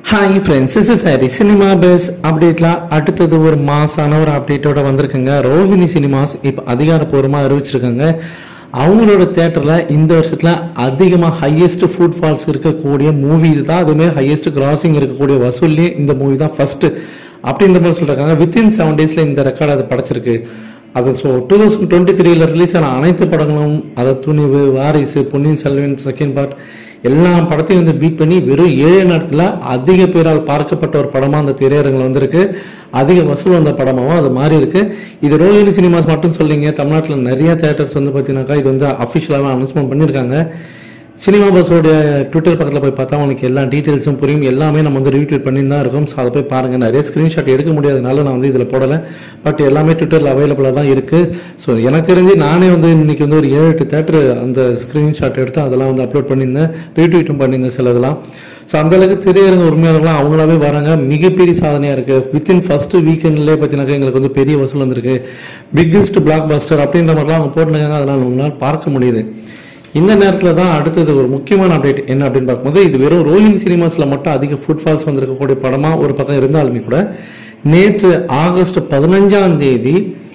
hi friends is is Hari cinema base அப்டேட்லாம் அடுத்தது ஒரு மாசான ஒரு அப்டேட்டோட வந்திருக்குங்க ரோஹிணி சினிமாஸ் இப்போ அதிகாரப்பூர்வமாக அறிவிச்சிருக்காங்க அவங்களோட தேட்டரில் இந்த வருஷத்தில் அதிகமாக ஹையஸ்ட் ஃபுட் ஃபால்ஸ் இருக்கக்கூடிய மூவி இதுதான் அதுவுமே ஹையஸ்ட் கிராசிங் இருக்கக்கூடிய வசூல்லையே இந்த மூவி தான் ஃபர்ஸ்ட் அப்படின்ற மாதிரி சொல்லியிருக்காங்க வித்தின் செவன் டேஸில் இந்த ரெக்கார்டு அது படைச்சிருக்கு அது ஸோ டூ தௌசண்ட் டுவெண்ட்டி த்ரீல ரிலீஸ் ஆன அனைத்து படங்களும் அதை துணிவு வாரிசு பொன்னியின் செல்வன் செகண்ட் பார்ட் எல்லா படத்தையும் வந்து பீட் பண்ணி வெறும் ஏழு நாட்களில் அதிக பேரால் பார்க்கப்பட்ட ஒரு படமாக அந்த திரையரங்கில் வந்திருக்கு அதிக வசூல் வந்த படமாகவும் அது மாறி இருக்கு இது ரோஹிணி சினிமாஸ் மட்டும் சொல்லிங்க தமிழ்நாட்டில் நிறைய தேட்டர்ஸ் வந்து பார்த்தீங்கன்னாக்கா இது வந்து அஃபிஷியலாக அனௌன்ஸ்மெண்ட் பண்ணியிருக்காங்க சினிமா பஸ்ஸோட ட்விட்டர் பக்கத்தில் போய் பார்த்தா உங்களுக்கு எல்லா டீட்டெயில்ஸும் புரியும் எல்லாமே நம்ம வந்து ரீட்வீட் பண்ணி தான் இருக்கும் ஸோ அதை போய் பாருங்கள் நிறைய ஸ்க்ரீன்ஷாட் எடுக்க முடியாதனால நான் வந்து இதில் போடலை பட் எல்லாமே ட்விட்டரில் அவைலபிளாக தான் இருக்குது ஸோ எனக்கு தெரிஞ்சு நானே வந்து இன்னைக்கு வந்து ஒரு ஏழு எட்டு தேட்டர் அந்த ஸ்க்ரீன்ஷாட் எடுத்து அதெல்லாம் வந்து அப்லோட் பண்ணியிருந்தேன் ரீட்வீட்டும் பண்ணியிருந்தேன் சிலதெல்லாம் ஸோ அந்த அளவுக்கு திரையரங்க உரிமையாளர்கள்லாம் அவங்களாவே வராங்க மிகப்பெரிய சாதனையாக இருக்குது வித்தின் ஃபர்ஸ்ட் வீக்கெண்ட்லேயே பார்த்தீங்கன்னாக்கா எங்களுக்கு வந்து பெரிய வசூல் வந்திருக்கு பிக்கெஸ்ட் பிளாக் பஸ்டர் அப்படின்ற மாதிரிலாம் அவங்க போட்டுருக்காங்க அதனால் உங்களால் பார்க்க முடியுது இந்த நேரத்தில் தான் அடுத்தது ஒரு முக்கியமான அப்டேட் என்ன அப்படின்னு பார்க்கும்போது இது வெறும் ரோஹிணி சினிமாஸில் மட்டும் அதிக ஃபுட்ஃபால்ஸ் வந்திருக்கக்கூடிய படமாக ஒரு பக்கம் இருந்தாலுமே கூட நேற்று ஆகஸ்ட் பதினஞ்சாம் தேதி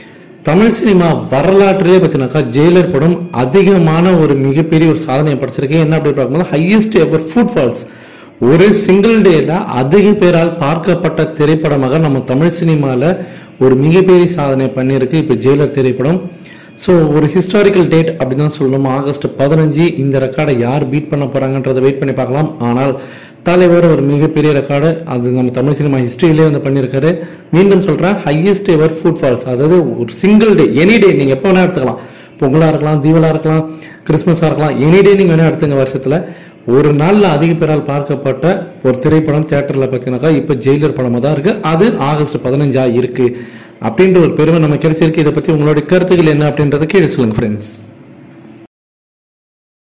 தமிழ் சினிமா வரலாற்றிலே பார்த்தீங்கன்னாக்கா ஜெயிலர் படம் அதிகமான ஒரு மிகப்பெரிய ஒரு சாதனையை படைச்சிருக்கு என்ன அப்படின்னு பார்க்கும்போது ஹையஸ்ட் எவர் ஃபுட்ஃபால்ஸ் ஒரு சிங்கிள் டேல அதிக பேரால் பார்க்கப்பட்ட திரைப்படமாக நம்ம தமிழ் சினிமாவில் ஒரு மிகப்பெரிய சாதனை பண்ணியிருக்கு இப்போ ஜெயிலர் திரைப்படம் ஸோ ஒரு ஹிஸ்டாரிக்கல் டேட் அப்படி தான் சொல்லணும் ஆகஸ்ட் பதினஞ்சு இந்த ரெக்கார்டை யார் பீட் பண்ண போறாங்கன்றதை வெயிட் பண்ணி பார்க்கலாம் ஆனால் தலைவர் ஒரு மிகப்பெரிய ரெக்கார்டு அது நம்ம தமிழ் சினிமா ஹிஸ்டரியிலே வந்து பண்ணியிருக்காரு மீண்டும் சொல்கிறேன் ஹையஸ்ட் எவர் ஃபுட் ஃபால்ஸ் அதாவது ஒரு சிங்கிள் டே எனி டே நீங்கள் எப்போ வேணால் எடுத்துக்கலாம் பொங்கலாக இருக்கலாம் தீபாவளாக இருக்கலாம் கிறிஸ்மஸாக இருக்கலாம் எனி டே நீங்கள் வேணால் எடுத்துங்க வருஷத்தில் ஒரு நாளில் அதிக பேரால் பார்க்கப்பட்ட ஒரு திரைப்படம் தேட்டரில் பார்த்தீங்கன்னாக்கா இப்போ ஜெயிலர் படமாக தான் இருக்குது அது ஆகஸ்ட் பதினஞ்சா இருக்குது அப்படின்ற ஒரு பெருமை நம்ம கிடைச்சிருக்கு இதை பற்றி உங்களுடைய கருத்துக்கள் என்ன அப்படின்றத கீழே சொல்லுங்க ஃப்ரெண்ட்ஸ்